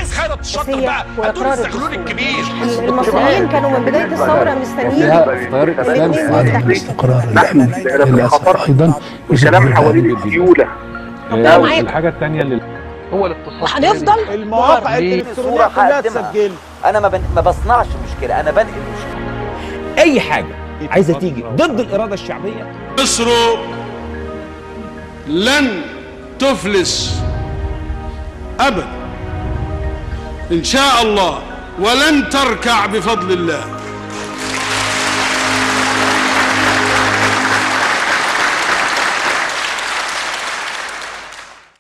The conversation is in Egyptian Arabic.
عايز خيرت الشاطر بقى هتقول وإقرار الزغلول الكبير المصريين كانوا من بدايه الثوره مستنيين التيار الاسلامي في الاثنين عدم يفتحوا نحن للاسف ايضا الكلام حوالين السيوله ده معاك. الحاجه الثانيه اللي هو الاقتصاد هنفضل المواقع ليه؟ الالكترونيه صورة كلها هقدمها. تسجل انا ما, بن... ما بصنعش مشكله انا بنقل مشكله اي حاجه عايزه تيجي ضد الاراده الشعبيه مصر لن تفلس ابدا ان شاء الله ولن تركع بفضل الله